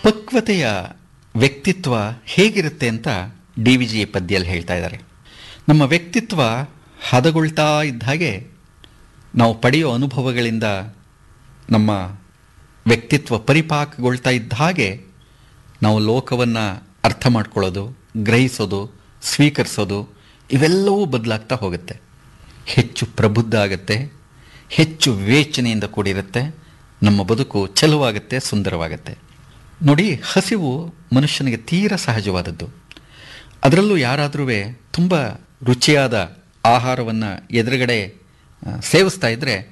ಪಕ್ವತೆಯ ವ್ಯಕ್ತಿತ್ವ ಹೇಗಿರುತ್ತೆ ಅಂತ ಡಿ ವಿ ಜಿ ಪದ್ಯಲ್ಲಿ ಹೇಳ್ತಾ ಇದ್ದಾರೆ ನಮ್ಮ ವ್ಯಕ್ತಿತ್ವ ಹದಗೊಳ್ತಾ ಇದ್ದ ಹಾಗೆ ನಾವು ಪಡೆಯೋ ಅನುಭವಗಳಿಂದ ನಮ್ಮ ವ್ಯಕ್ತಿತ್ವ ಪರಿಪಾಕಗೊಳ್ತಾ ಇದ್ದ ಹಾಗೆ ನಾವು ಲೋಕವನ್ನು ಅರ್ಥ ಮಾಡ್ಕೊಳ್ಳೋದು ಗ್ರಹಿಸೋದು ಸ್ವೀಕರಿಸೋದು ಇವೆಲ್ಲವೂ ಬದಲಾಗ್ತಾ ಹೋಗುತ್ತೆ ಹೆಚ್ಚು ಪ್ರಬುದ್ಧ ಆಗುತ್ತೆ ಹೆಚ್ಚು ವಿವೇಚನೆಯಿಂದ ಕೂಡಿರುತ್ತೆ ನಮ್ಮ ಬದುಕು ಚಲುವಾಗುತ್ತೆ ಸುಂದರವಾಗುತ್ತೆ ನೋಡಿ ಹಸಿವು ಮನುಷ್ಯನಿಗೆ ತೀರ ಸಹಜವಾದದ್ದು ಅದರಲ್ಲೂ ಯಾರಾದರೂ ತುಂಬ ರುಚಿಯಾದ ಆಹಾರವನ್ನು ಎದುರುಗಡೆ ಆ, ಸೇವಿಸ್ತಾ ಇದ್ದರೆ